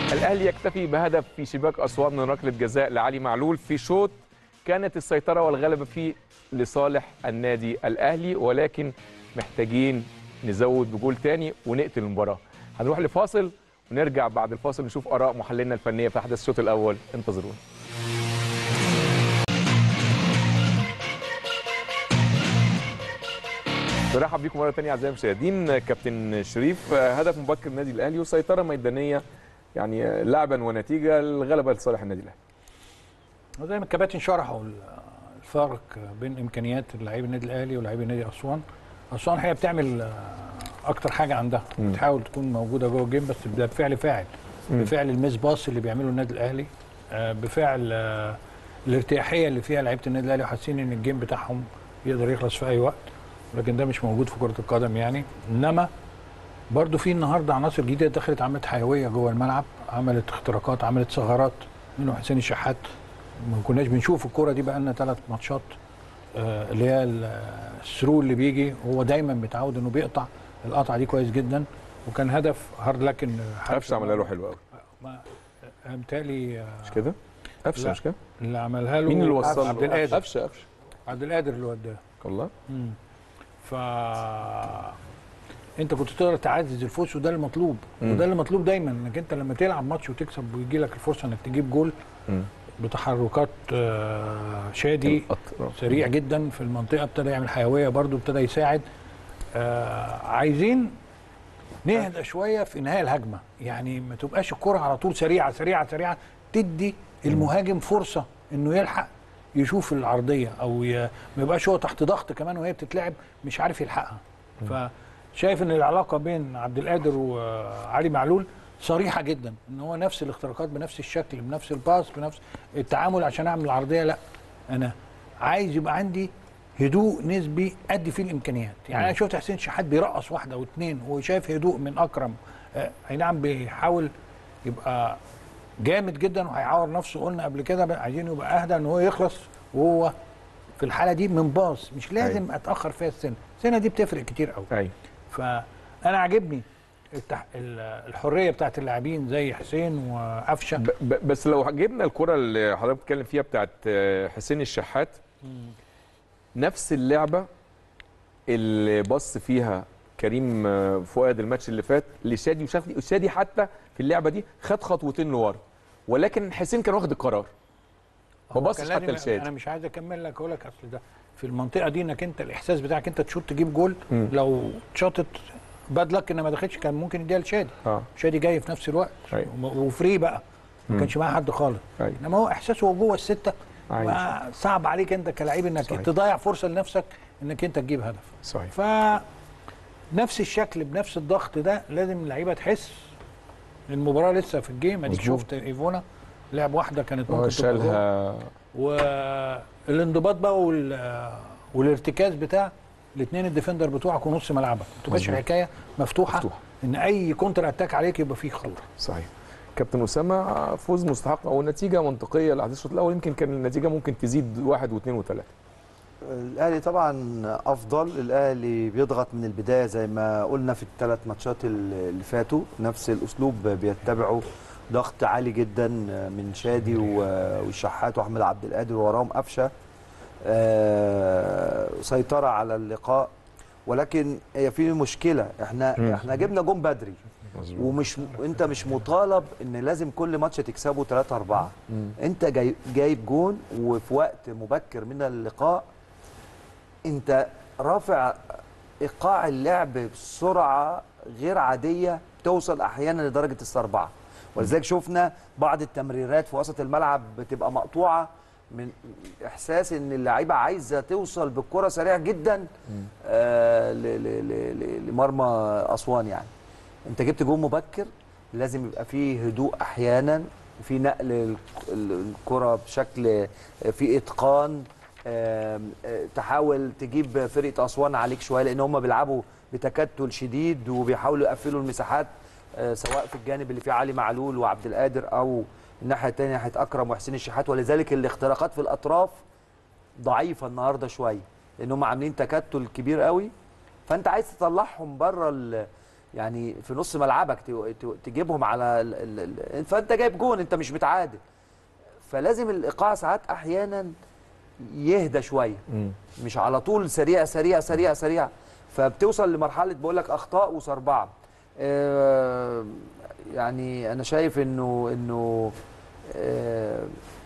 الاهلي يكتفي بهدف في شباك اسوان من ركله جزاء لعلي معلول في شوط كانت السيطره والغلبه فيه لصالح النادي الاهلي ولكن محتاجين نزود بجول تاني ونقتل المباراه هنروح لفاصل ونرجع بعد الفاصل نشوف اراء محللنا الفنيه في احداث الشوط الاول انتظرونا برحب بيكم مره ثانيه اعزائي المشاهدين كابتن شريف هدف مبكر النادي الاهلي وسيطره ميدانيه يعني لعبا ونتيجه الغلبه لصالح النادي الاهلي وزي ما الكباتن شرحوا الفرق بين امكانيات لاعبي النادي الاهلي ولاعبي نادي اسوان اسوان هي بتعمل اكتر حاجه عندها مم. بتحاول تكون موجوده جوه الجيم بس ده بفعل فاعل مم. بفعل الميس باص اللي بيعمله النادي الاهلي آه، بفعل آه، الارتياحيه اللي فيها لعيبه النادي الاهلي وحاسين ان الجيم بتاعهم يقدر يخلص في اي وقت لكن ده مش موجود في كره القدم يعني انما برضو في النهارده عناصر جديده دخلت عملت حيويه جوه الملعب عملت اختراقات عملت ثغرات منهم حسين الشحات ما كناش بنشوف الكوره دي بقى لنا ثلاث ماتشات آه، اللي هي ال- الثرو اللي بيجي هو دايما متعود انه بيقطع القطعه دي كويس جدا وكان هدف هارد لكن قفشه عملها له حلو قوي ما- آه، متهيألي آه، مش كده؟ قفشه لا. مش كده؟ اللي عملها له مين اللي وصل عبد القادر قفشه قفشه عبد القادر اللي وداه والله مم. ف انت كنت تقدر تعزز الفوز وده المطلوب مم. وده اللي مطلوب دايما انك انت لما تلعب ماتش وتكسب ويجي لك الفرصه انك تجيب جول مم. بتحركات آه، شادي القطر. سريع جدا في المنطقه ابتدى يعمل حيويه برضو ابتدى يساعد آه عايزين نهدى شويه في انهاء الهجمه يعني ما تبقاش الكره على طول سريعه سريعه سريعه تدي المهاجم فرصه انه يلحق يشوف العرضيه او ي... ما يبقاش هو تحت ضغط كمان وهي بتتلعب مش عارف يلحقها فشايف ان العلاقه بين عبد القادر وعلي معلول صريحه جدا ان هو نفس الاختراقات بنفس الشكل بنفس الباص بنفس التعامل عشان اعمل العرضيه لا انا عايز يبقى عندي هدوء نسبي ادي فيه الامكانيات يعني انا شفت حسين شحات بيرقص واحده واثنين وشايف هدوء من اكرم آه، اي نعم بيحاول يبقى جامد جدا وهيعور نفسه قلنا قبل كده بقى عايزين يبقى اهدى ان هو يخلص وهو في الحاله دي من باص مش لازم اتاخر فيها السنه السنه دي بتفرق كتير قوي ايوه فانا عاجبني التح... ال- الحريه بتاعت اللاعبين زي حسين وقفشه ب- ب- بس لو جبنا الكره اللي حضرتك بتتكلم فيها بتاعت آه، حسين الشحات نفس اللعبه اللي بص فيها كريم آه، فؤاد الماتش اللي فات لشادي وشادي وشادي حتى في اللعبه دي خد خطوتين لورا ولكن حسين كان واخد القرار ما هو بصش كان حتى لازم- لشادي انا مش عايز اكمل لك اقول لك اصل ده في المنطقه دي انك انت الاحساس بتاعك انت تشوط تجيب جول مم. لو شاطت باد لك ان ما دخلش كان ممكن يديها لشادي اه شادي جاي في نفس الوقت أيوة. وم- وفري بقى ما مم. كانش معاه حد خالص ايوه انما هو احساسه هو جوه السته عايش. بقى صعب عليك انت كلاعب انك صحيح. تضيع فرصه لنفسك انك انت تجيب هدف صحيح ف نفس الشكل بنفس الضغط ده لازم اللعيبه تحس المباراه لسه في الجيم اديك مظبوط. شفت ايفونا لعب واحده كانت هو ممكن تبقى جول. شالها والانضباط بقى وال... والارتكاز بتاع الاثنين الديفندر بتوعك ونص ملعبك ما تبقاش مظبوط. الحكايه مفتوحه مفتوحة. ان اي كونتر اتاك عليك يبقى فيه خطوره صحيح كابتن اسامه فوز مستحق او نتيجه منطقيه لاحداث الشوط الاول يمكن كان النتيجه ممكن تزيد واحد واثنين وثلاثه الاهلي طبعا افضل الاهلي بيضغط من البدايه زي ما قلنا في الثلاث ماتشات اللي فاتوا نفس الاسلوب بيتبعه ضغط عالي جدا من شادي و- والشحات واحمد عبد القادر وراهم قفشه آه، سيطره على اللقاء ولكن هي في مشكله احنا مم. احنا جبنا جون بدري مظبوط ومش انت مش مطالب ان لازم كل ماتش تكسبه 3 4 مم. انت جاي جايب جون وفي وقت مبكر من اللقاء انت رافع ايقاع اللعب بسرعه غير عاديه توصل احيانا لدرجه السربعه ولذلك شفنا بعض التمريرات في وسط الملعب بتبقى مقطوعه من احساس ان اللعيبه عايزه توصل بالكره سريع جدا آه ل- ل- ل- ل- لمرمى اسوان يعني انت جبت جون مبكر لازم يبقى فيه هدوء احيانا في نقل ال- ال- الكره بشكل في اتقان آم، آه، تحاول تجيب فرقه اسوان عليك شويه لان هم بيلعبوا بتكتل شديد وبيحاولوا يقفلوا المساحات آه، سواء في الجانب اللي فيه علي معلول وعبد القادر او الناحيه الثانيه ناحيه اكرم وحسين الشحات ولذلك الاختراقات في الاطراف ضعيفه النهارده شويه لان هم عاملين تكتل كبير قوي فانت عايز تطلعهم بره ال- يعني في نص ملعبك ت- ت- تجيبهم على ال... ال... ال... فانت جايب جون انت مش متعادل فلازم الايقاع ساعات احيانا يهدى شويه مم. مش على طول سريع سريع سريع سريع فبتوصل لمرحله بقول لك اخطاء وصربعه آه، يعني انا شايف انه انه آه،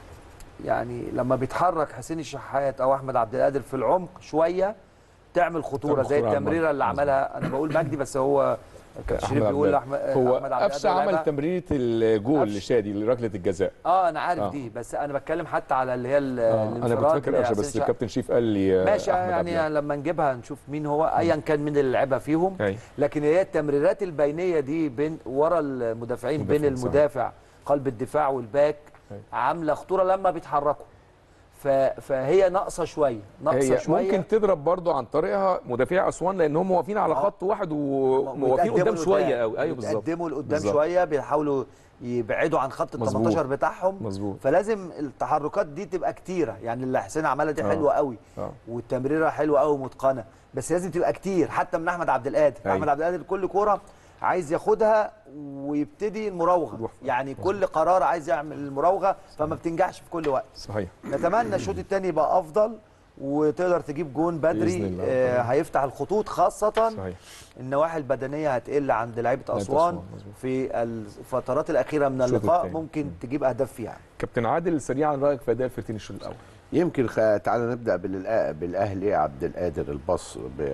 يعني لما بيتحرك حسين الشحات او احمد عبد القادر في العمق شويه تعمل خطوره تعمل زي خطورة على التمريره اللي المرمى. عملها انا بقول مجدي بس هو كابتن أحمد شريف عبد بيقول القادر. احمد هو أحمد عبد قفشه القادر عمل لعبها. تمريره الجول قفشة. لشادي لركله الجزاء اه انا عارف آه. دي بس انا بتكلم حتى على اللي هي ال- آه. انا كنت الانفراد فاكر قفشه لحسين بس شحات. الكابتن شيف قال لي آه، ماشي أحمد عبد يعني لما نجيبها نشوف مين هو ايا كان مين اللي لعبها فيهم أي. لكن هي التمريرات البينيه دي بين ورا المدافعين بين مدافعين، صح. المدافع قلب الدفاع والباك أي. عامله خطوره لما بيتحركوا ف... فهي ناقصه شويه ناقصه هي شويه ممكن تضرب برضو عن طريقها مدافعي اسوان لان هم واقفين على آه. خط واحد وواقفين ويتقدموا قدام شويه لقدام. قوي ايوه بالظبط يتقدموا لقدام بالظبط. شويه بيحاولوا يبعدوا عن خط ال مظبوط. 18 بتاعهم مظبوط فلازم التحركات دي تبقى كتيره يعني اللي حسين عملها دي آه. حلوه قوي اه والتمريره حلوه قوي ومتقنه بس لازم تبقى كتير حتى من احمد عبد القادر أيوة. احمد عبد القادر كل كوره عايز ياخدها ويبتدي المراوغه يروح. يعني كل قرار عايز يعمل المراوغه فما بتنجحش في كل وقت صحيح نتمنى الشوط الثاني يبقى افضل وتقدر تجيب جون بإذن بدري الله. آه هيفتح الخطوط خاصه صحيح النواحي البدنيه هتقل عند لعيبه لعيبة اسوان أسوان، مظبوط. في الفترات الاخيره من الشوط اللقاء التاني. ممكن تجيب اهداف فيها كابتن عادل سريعا رايك في اداء الفرقتين الشوط الاول يمكن خ... تعالى نبدا بالأ... بالاهلي عبد القادر الباص ب...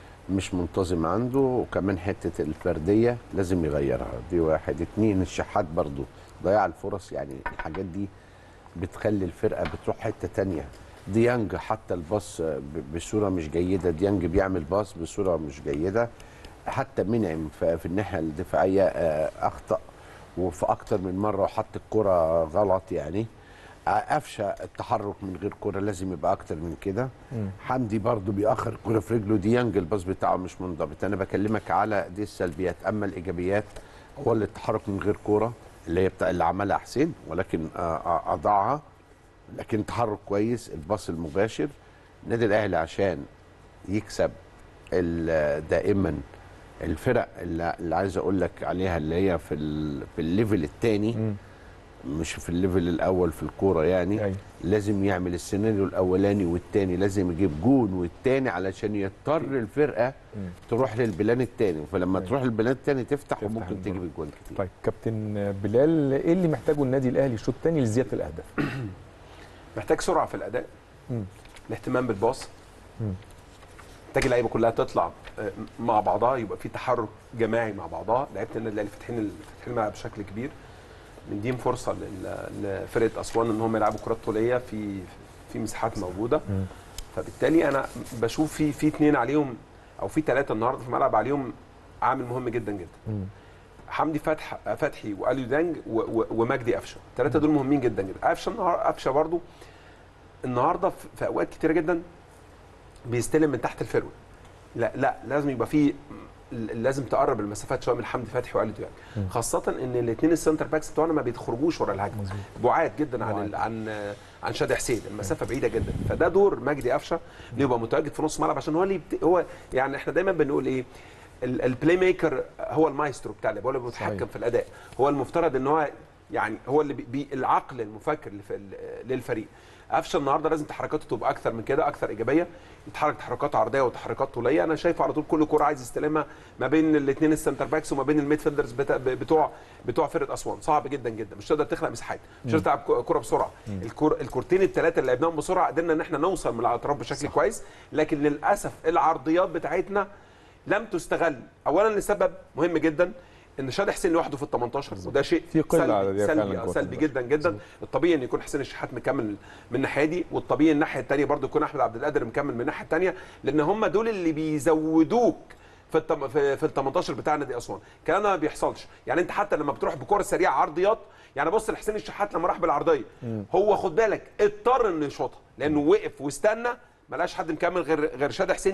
مش منتظم عنده وكمان حته الفرديه لازم يغيرها دي واحد اتنين الشحات برضو ضياع الفرص يعني الحاجات دي بتخلي الفرقه بتروح حته تانية ديانج حتى الباص ب... بصوره مش جيده ديانج بيعمل باص بصوره مش جيده حتى منعم ف- في الناحيه الدفاعيه آه، اخطا وفي اكتر من مره وحط الكره غلط يعني قفشه التحرك من غير كرة لازم يبقى اكتر من كده حمدي برضو بيأخر الكرة في رجله ديانج الباص بتاعه مش منضبط انا بكلمك على دي السلبيات اما الايجابيات هو اللي التحرك من غير كرة اللي هي بتاع اللي عملها حسين ولكن آه، آه، اضاعها لكن تحرك كويس الباص المباشر النادي الاهلي عشان يكسب ال- دائما الفرق اللي, اللي عايز اقول لك عليها اللي هي في ال- في الليفل الثاني مش في الليفل الاول في الكوره يعني أيوة. لازم يعمل السيناريو الاولاني والثاني لازم يجيب جون والثاني علشان يضطر الفرقه تروح للبلان الثاني فلما تروح للبلان الثاني تفتح تفتح وممكن البلان. تجيب الجون كتير طيب كابتن بلال ايه اللي محتاجه النادي الاهلي الشوط الثاني لزياده الاهداف محتاج سرعه في الاداء مم. الاهتمام بالباص مم. محتاج اللعيبه كلها تطلع آه، مع بعضها يبقى في تحرك جماعي مع بعضها لعيبه النادي الاهلي فاتحين ال- فاتحين الملعب بشكل كبير مديهم فرصه لل- لفرقه اسوان ان هم يلعبوا كرات طوليه في في مساحات موجوده مم. فبالتالي انا بشوف في في اثنين عليهم او في ثلاثه النهارده في الملعب عليهم عامل مهم جدا جدا مم. حمدي فتح فتحي واليو دانج و- و- ومجدي قفشه الثلاثه دول مهمين جدا جدا قفشه النهار قفشه برضو النهارده في في اوقات كتيره جدا بيستلم من تحت الفروه لا لا لازم يبقى في لازم تقرب المسافات شويه من حمدي فتحي واليو دانج خاصه ان الاثنين السنتر باكس بتوعنا ما بيخرجوش ورا الهجمه بعاد جدا عن ال- عن عن شادي حسين المسافه بعيده جدا فده دور مجدي قفشه اللي يبقى متواجد في نص الملعب عشان هو اللي يبت... هو يعني احنا دايما بنقول ايه ال- البلاي ميكر هو المايسترو بتاع اللعب هو اللي صحيح. بيتحكم في الاداء هو المفترض ان هو يعني هو اللي بي... بي العقل المفكر اللي في ال- للفريق قفشه النهارده لازم تحركاته تبقى اكثر من كده اكثر ايجابيه يتحرك تحركات عرضيه وتحركات طوليه انا شايف على طول كل كوره عايز يستلمها ما بين الاثنين السنتر باكس وما بين الميد فيلدرز بتا... بتوع بتوع فرقه اسوان صعب جدا جدا مش تقدر تخلق مساحات مش تقدر تلعب كو- كوره بسرعه الكور... الكورتين الثلاثه اللي لعبناهم بسرعه قدرنا ان احنا نوصل من الاطراف بشكل صح. كويس لكن للاسف العرضيات بتاعتنا لم تستغل اولا لسبب مهم جدا ان شادي حسين لوحده في ال 18 وده شيء في قلة عددية سلبي فعلاً سلبي, جوه ال سلبي 18. جدا جدا الطبيعي ان يكون حسين الشحات مكمل من الناحيه دي والطبيعي الناحيه الثانيه برضه يكون احمد عبد القادر مكمل من الناحيه الثانيه لان هم دول اللي بيزودوك في التم... في, في ال 18 بتاع نادي اسوان الكلام ده ما بيحصلش يعني انت حتى لما بتروح بكره سريعه عرضيات يعني بص لحسين الشحات لما راح بالعرضيه هو خد بالك اضطر انه يشوطها لانه وقف واستنى ما لقاش حد مكمل غير غير شادي حسين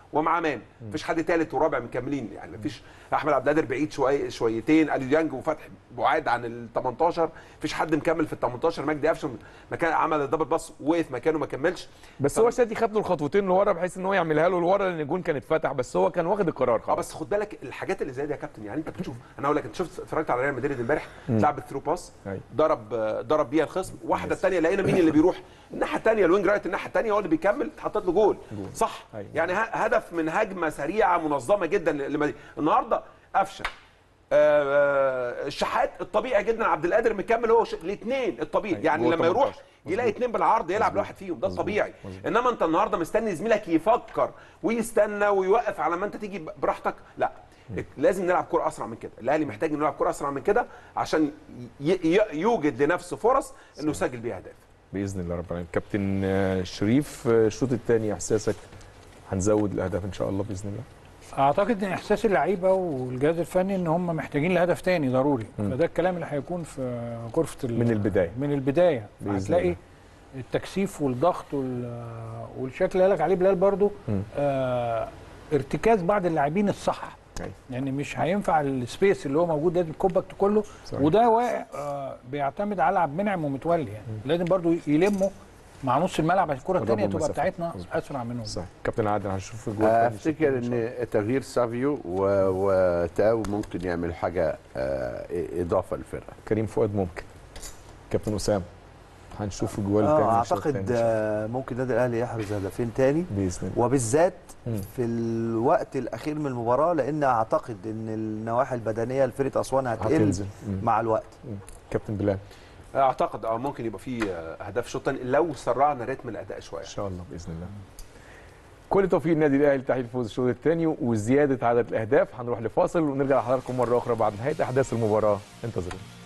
ومع مان مفيش حد ثالث ورابع مكملين يعني مفيش احمد عبد القادر بعيد شويه شويتين اليو ديانج وفتحي بعاد عن ال 18 مفيش حد مكمل في ال 18 مجدي قفشه مكان عمل الدبل باص وقف مكانه ما كملش بس هو شادي خد له الخطوتين لورا بحيث ان هو يعملها له لورا لان الجون كان اتفتح بس هو كان واخد القرار اه خلاص بس خد بالك الحاجات اللي زي دي يا كابتن يعني انت بتشوف انا اقول لك انت شفت اتفرجت على ريال مدريد امبارح لعب الثرو باس أيوة. ضرب ضرب بيها الخصم واحده الثانيه لقينا مين اللي بيروح الناحيه الثانيه الوينج رايت الناحيه الثانيه هو اللي بيكمل اتحطت له جول صح أيوة. يعني ه- هدف من هجمه سريعه منظمه جدا لمدريد النهارده قفشه آه، آه، الشحات الطبيعي جدا عبد القادر مكمل هو الاثنين الطبيعي أيوة، يعني جوه لما يروح 18. يلاقي اثنين بالعرض يلعب لواحد فيهم ده الطبيعي انما انت النهارده مستني زميلك يفكر ويستنى ويوقف على ما انت تيجي براحتك لا لازم نلعب كرة اسرع من كده الاهلي محتاج انه يلعب كرة اسرع من كده عشان ي- ي- يوجد لنفسه فرص انه يسجل بيها اهداف باذن الله رب العالمين كابتن آه، شريف آه، الشوط الثاني احساسك هنزود الاهداف ان شاء الله باذن الله اعتقد ان احساس اللعيبه والجهاز الفني ان هم محتاجين لهدف تاني ضروري مم. فده الكلام اللي هيكون في غرفه ال- من البداية. من البدايه بإذن هتلاقي الله. التكثيف والضغط وال- والشكل اللي قالك عليه بلال برضو مم. آه ارتكاز بعض اللاعبين الصح أيوة. يعني مش هينفع السبيس اللي هو موجود لازم الكومباكت كله صحيح. وده واقع آه بيعتمد على عبد المنعم ومتولي يعني لازم برضو يلموا مع نص الملعب عشان الكره قربوا الثانيه تبقى المسافة. بتاعتنا مظبوط. اسرع منهم صح كابتن عادل هنشوف الجول التاني الشوط افتكر التاني إن شاء ان تغيير سافيو و- وتاو ممكن يعمل حاجه آه، اضافه للفرقه كريم فؤاد ممكن كابتن اسامه هنشوف الجوال الثاني اه اعتقد آه، ممكن النادي الاهلي يحرز هدفين تاني باذن الله وبالذات مم. في الوقت الاخير من المباراه لان اعتقد ان النواحي البدنيه لفرقه اسوان هتقل هتنزل مم. مع الوقت كابتن بلال اعتقد اه ممكن يبقى في آه، اهداف شوط تاني لو سرعنا رتم الاداء شويه ان شاء الله باذن الله كل توفيق النادي الاهلي لتحقيق الفوز الشوط الثاني وزياده عدد الاهداف هنروح لفاصل ونرجع لحضراتكم مره اخرى بعد نهايه احداث المباراه انتظرونا